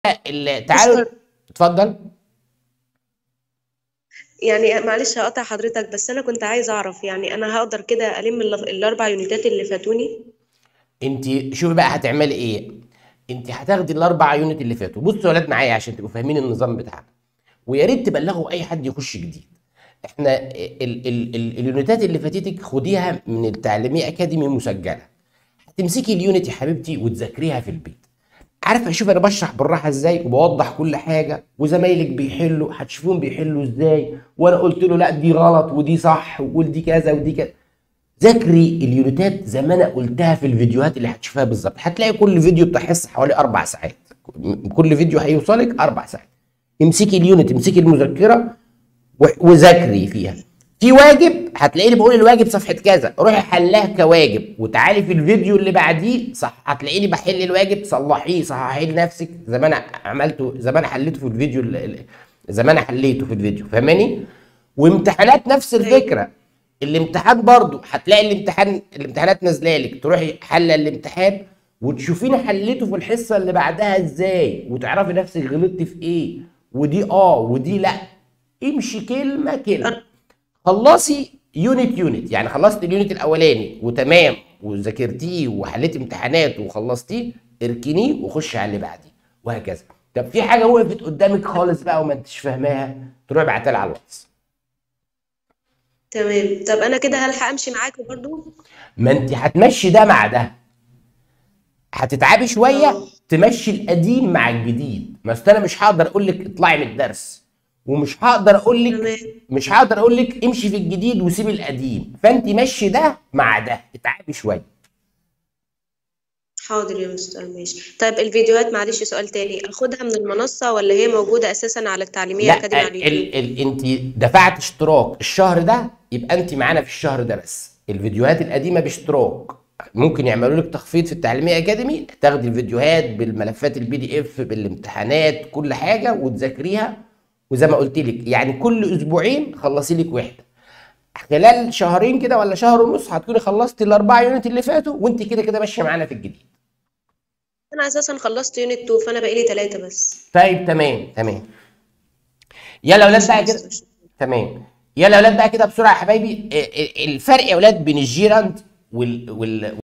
ال- تعالوا مستر اتفضل يعني معلش هقطع حضرتك بس انا كنت عايزه اعرف يعني انا هقدر كده الم ال- الاربع يونيتات اللي فاتوني انت شوفي بقى هتعملي ايه انت هتاخدي الاربع يونت اللي فاتوا بصوا يا ولاد معايا عشان تبقوا فاهمين النظام بتاعنا ويا ريت تبلغوا اي حد يخش جديد احنا ال ال ال اليونتات اللي فاتتك خديها من التعليميه اكاديمي مسجله هتمسكي اليونت يا حبيبتي وتذاكريها في البيت عارفه شوف انا بشرح بالراحه ازاي وبوضح كل حاجه وزمايلك بيحلوا هتشوفوهم بيحلوا ازاي وانا قلت له لا دي غلط ودي صح ودي كذا ودي كذا ذاكري اليونتات زي ما انا قلتها في الفيديوهات اللي هتشوفها بالظبط هتلاقي كل فيديو بتاع حصه حوالي اربع ساعات كل فيديو هيوصلك اربع ساعات امسكي اليونت امسكي المذكره و- وذاكري فيها في واجب هتلاقيني بقول الواجب صفحه كذا روحي حلها كواجب وتعالي في الفيديو اللي بعديه صح هتلاقيني بحل الواجب صلحيه صححيه لنفسك زي ما انا عملته زي ما انا حليته في الفيديو ال- ال- زي ما انا حليته في الفيديو فاهماني وامتحانات نفس الفكره الامتحان برضو هتلاقي الامتحان الامتحانات نازله لك تروحي حل الامتحان وتشوفيني حليته في الحصه اللي بعدها ازاي وتعرفي نفسك غلطتي في ايه ودي اه ودي لا امشي كلمه كلمه خلصي يونت يونت يعني خلصت اليونت الاولاني وتمام وذاكرتيه وحليت امتحانات وخلصتيه اركنيه وخشي على اللي بعديه وهكذا طب في حاجه وقفت قدامك خالص بقى وما انتش فاهماها تروحي ابعتها لي على الواتس تمام طب انا كده هلحق امشي معاكم برضو ما انت هتمشي ده مع ده هتتعبي شويه اه تمشي القديم مع الجديد ما أصل انا مش هقدر اقول لك اطلعي من الدرس ومش هقدر اقول لك تمام مش هقدر اقول لك امشي في الجديد وسيبي القديم فانت مشي ده مع ده اتعبي شويه حاضر يا مستر ماشي طيب الفيديوهات معلش سؤال تاني اخدها من المنصة ولا هي موجودة اساسا على التعليمية لا اكاديمي على اليوتيوب ال ال انت دفعت اشتراك الشهر ده يبقى انت معانا في الشهر ده بس الفيديوهات القديمه باشتراك ممكن يعملوا لك تخفيض في التعليميه اكاديمي تاخدي الفيديوهات بالملفات البي دي اف بالامتحانات كل حاجه وتذاكريها وزي ما قلت لك يعني كل اسبوعين خلصي لك وحده خلال شهرين كده ولا شهر ونص هتكوني خلصتي الاربع يونت اللي فاتوا وانت كده كده ماشيه معانا في الجديد انا اساسا خلصت يونت 2 فانا بقالي ثلاثة بس طيب تمام تمام يلا يا اولاد ماشي يا بقى كده مستر تمام يلا يا اولاد بقى كده بسرعه يا حبايبي ال- ال- الفرق يا اولاد بين الجيراند وال وال